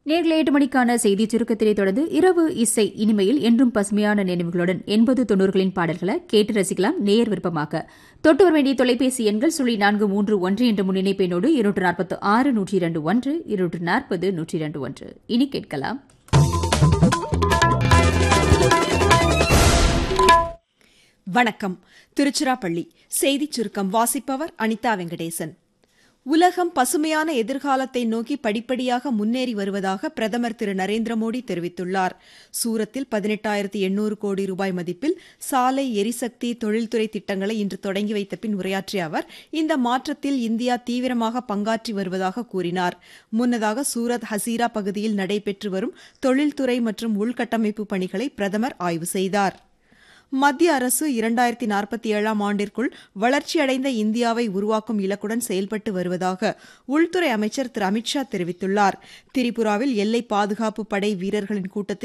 நேரில் எட்டு மணிக்கான செய்தி சுருக்கத்தினை தொடர்ந்து இரவு இசை இனிமையில் என்றும் பசுமையான நினைவுகளுடன் எண்பது தொண்ணூறுகளின் பாடல்களை கேட்டு ரசிக்கலாம் நேர் விருப்பமாக தொட்டு வர வேண்டிய தொலைபேசி எண்கள் சுழி நான்கு மூன்று ஒன்று என்ற முன்னிணைப்பெண்ணோடு இருநூற்று நாற்பத்து ஆறு நூற்றி இரண்டு ஒன்று இருநூற்று நாற்பது நூற்றி இரண்டு ஒன்று இனி கேட்கலாம் வணக்கம் திருச்சிராப்பள்ளி செய்திச் சுருக்கம் வாசிப்பவர் அனிதா வெங்கடேசன் உலகம் பசுமையான எதிர்காலத்தை நோக்கி படிப்படியாக முன்னேறி வருவதாக பிரதமர் திரு நரேந்திர மோடி தெரிவித்துள்ளார் சூரத்தில் பதினெட்டாயிரத்து எண்ணூறு கோடி ரூபாய் மதிப்பில் சாலை எரிசக்தி தொழில்துறை திட்டங்களை இன்று தொடங்கி வைத்த பின் உரையாற்றிய அவர் இந்த மாற்றத்தில் இந்தியா தீவிரமாக பங்காற்றி வருவதாக கூறினார் முன்னதாக சூரத் ஹசீரா பகுதியில் நடைபெற்று வரும் தொழில்துறை மற்றும் உள்கட்டமைப்பு பணிகளை பிரதமர் ஆய்வு செய்தார் மத்திய அரசு இரண்டாயிரத்தி நாற்பத்தி ஏழாம் ஆண்டிற்குள் வளர்ச்சியடைந்த இந்தியாவை உருவாக்கும் இலக்குடன் செயல்பட்டு வருவதாக உள்துறை அமைச்சர் திரு அமித்ஷா தெரிவித்துள்ளார் திரிபுராவில் எல்லை பாதுகாப்பு படை வீரர்களின் கூட்டத்தில்